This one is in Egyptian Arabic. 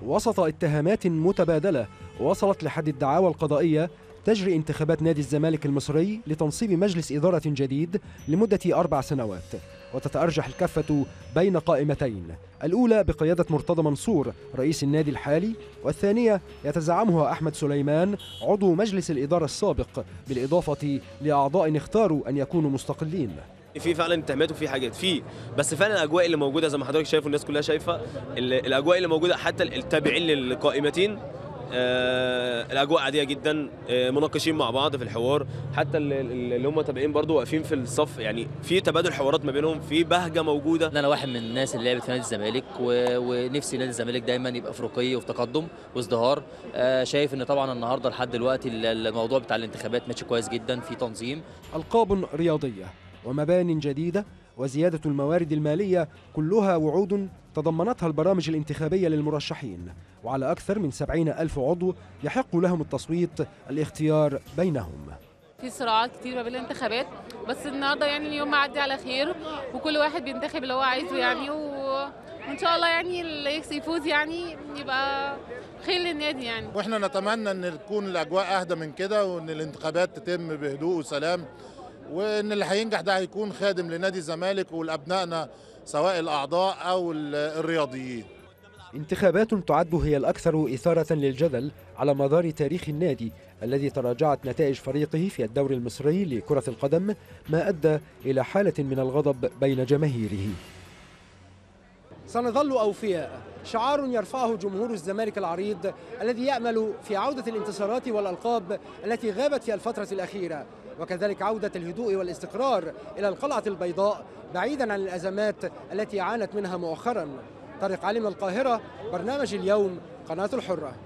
وسط اتهامات متبادلة وصلت لحد الدعاوى القضائية تجري انتخابات نادي الزمالك المصري لتنصيب مجلس إدارة جديد لمدة أربع سنوات وتتأرجح الكفة بين قائمتين الأولى بقيادة مرتضى منصور رئيس النادي الحالي والثانية يتزعمها أحمد سليمان عضو مجلس الإدارة السابق بالإضافة لأعضاء اختاروا أن يكونوا مستقلين في فعلا اتهامات وفي حاجات في بس فعلا الاجواء اللي موجوده زي ما حضرتك شايف والناس كلها شايفه ال- الاجواء اللي موجوده حتى التابعين للقائمتين آه الاجواء عاديه جدا آه مناقشين مع بعض في الحوار حتى ال- ال- اللي هم تابعين برضو واقفين في الصف يعني في تبادل حوارات ما بينهم في بهجه موجوده انا واحد من الناس اللي لعبت في نادي الزمالك و... ونفسي نادي الزمالك دايما يبقى في رقي وفي تقدم وازدهار آه شايف ان طبعا النهارده لحد دلوقتي ال- الموضوع بتاع الانتخابات ماشي كويس جدا في تنظيم ألقاب رياضية ومبان جديدة وزيادة الموارد المالية كلها وعود تضمنتها البرامج الانتخابية للمرشحين وعلى أكثر من سبعين ألف عضو يحق لهم التصويت الاختيار بينهم في صراعات كتير ما بين الانتخابات بس النهارده يعني اليوم معدي على خير وكل واحد بينتخب اللي هو عايزه يعني و... وان شاء الله يعني اللي يكسب يفوز يعني يبقى خير للنادي يعني واحنا نتمنى ان تكون الاجواء اهدى من كده وان الانتخابات تتم بهدوء وسلام وان اللي هينجح ده هيكون خادم لنادي الزمالك ولابنائنا سواء الاعضاء او ال- الرياضيين انتخابات تعد هي الأكثر إثارة للجدل على مدار تاريخ النادي الذي تراجعت نتائج فريقه في الدوري المصري لكرة القدم ما أدى إلى حالة من الغضب بين جماهيره سنظل أوفياء شعار يرفعه جمهور الزمالك العريض الذي يأمل في عودة الانتصارات والألقاب التي غابت في الفترة الأخيرة وكذلك عودة الهدوء والاستقرار إلى القلعة البيضاء بعيدا عن الأزمات التي عانت منها مؤخرا طارق علي من القاهرة برنامج اليوم قناة الحرة